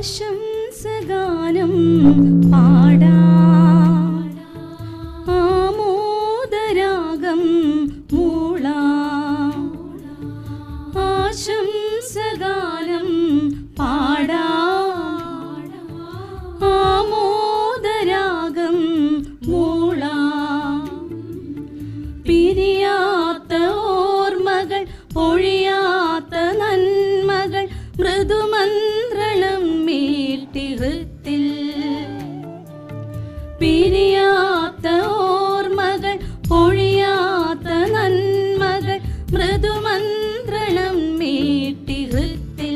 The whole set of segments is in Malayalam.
ആശംസഗാനം പാടാം ആമോദരാഗം മൂളാം ആശംസഗാനം പാടാം ആമോദരാഗം മൂളാം പിരിയാത്ത ഓർമ്മകൾ പൊഴിയാത്ത നന്മകൾ മൃദുമന്ത്രളം മീട്ടി ഹൃത്തിൽ പിരിയാത്ത ഓർമ്മകൾ പൊഴിയാത്ത നന്മകൾ മൃദുമന്ത്രണം മീട്ടി ഹൃത്തിൽ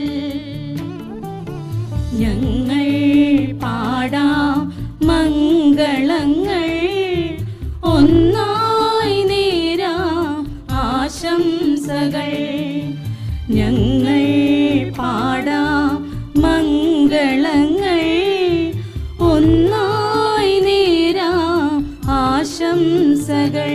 ഞങ്ങൾ പാടാം മംഗളങ്ങൾ ഒന്നായി നേരാം ആശംസകൾ ഞങ്ങൾ പാടാം മംഗളങ്ങൾ ഒന്നായി നേരാം ആശംസകൾ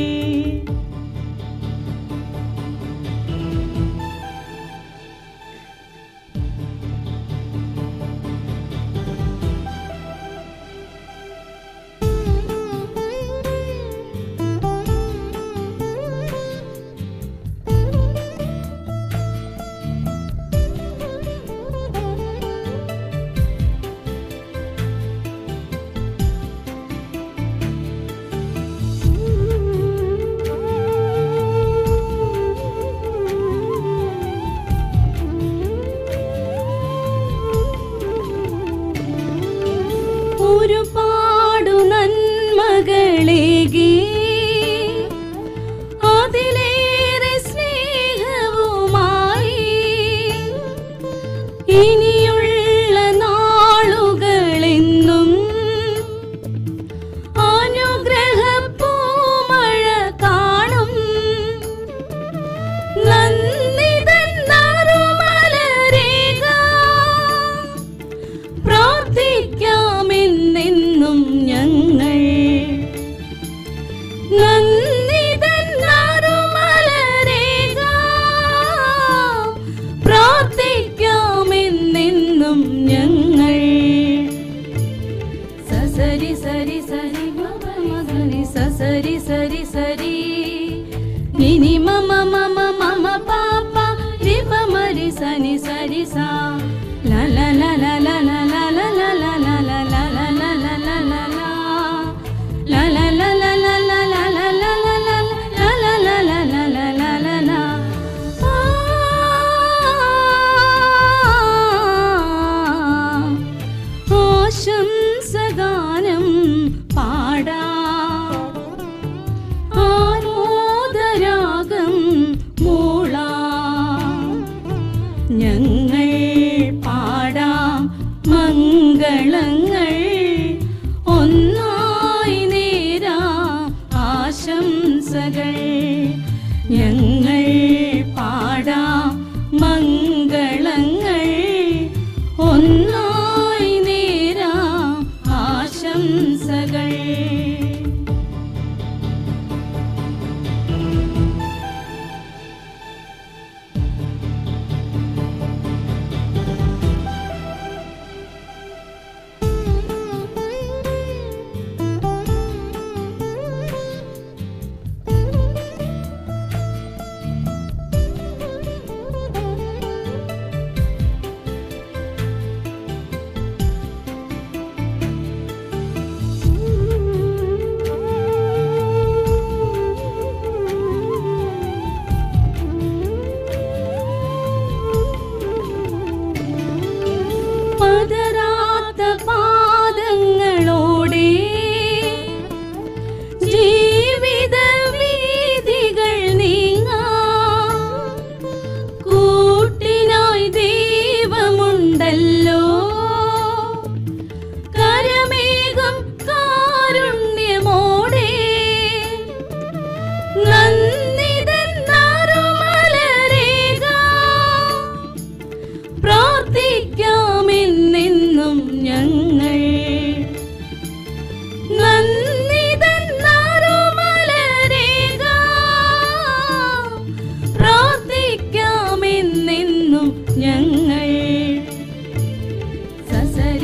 ഒരുപാടു നന്മകളേകി അതിലേറെ സ്നേഹവുമായി ഇനിയുള്ള നാളുകളെന്നും അനുഗ്രഹപ്പൂമഴ കാണും നന്ദിതൻ നറുമലരേക പ്രാർത്ഥിക്കാമെന്നെന്നും ഞങ്ങൾ നന്ദിതൻ നറുമലരേക പ്രാർത്ഥിക്കാമെന്നെന്നും ഞങ്ങൾ സസരി സരി സരി മമ മഗനി സസരി സരി സരി നിനി മമ മമ മമ പാപ രിപ മരി സനി സരി സാ ല ല ല ല ല ല ല ല ല ല ല ല ല ല ല ല ല ല ല. ല ല ല ല ല ല ല ല ല ല ല ല ല ല ല ല ല ല ല. ആ ആശംസഗാനം പാടാം ആരോദരാഗം മൂളാം ഞങ്ങൾ പാടാം മംഗളങ്ങൾ ഒന്നായി നേരാം ആശംസകൾ ഞങ്ങൾ പാടാം മംഗളങ്ങൾ ഒന്നായി നേരാം ആശംസകൾ പതരാത്ത പാദങ്ങളോടെ ജീവിത വീതികൾ നീങ്ങാം കൂട്ടിനായി ദൈവമുണ്ടല്ലോ കരമേഘം കാരുണ്യമോടെ നന്ദിതൻ നറുമലരേക പ്രാർത്ഥിക്കാമെന്നെന്നും ഞങ്ങൾ നന്ദിതൻ നറുമലരേക പ്രാർത്ഥിക്കാമെന്നെന്നും ഞങ്ങൾ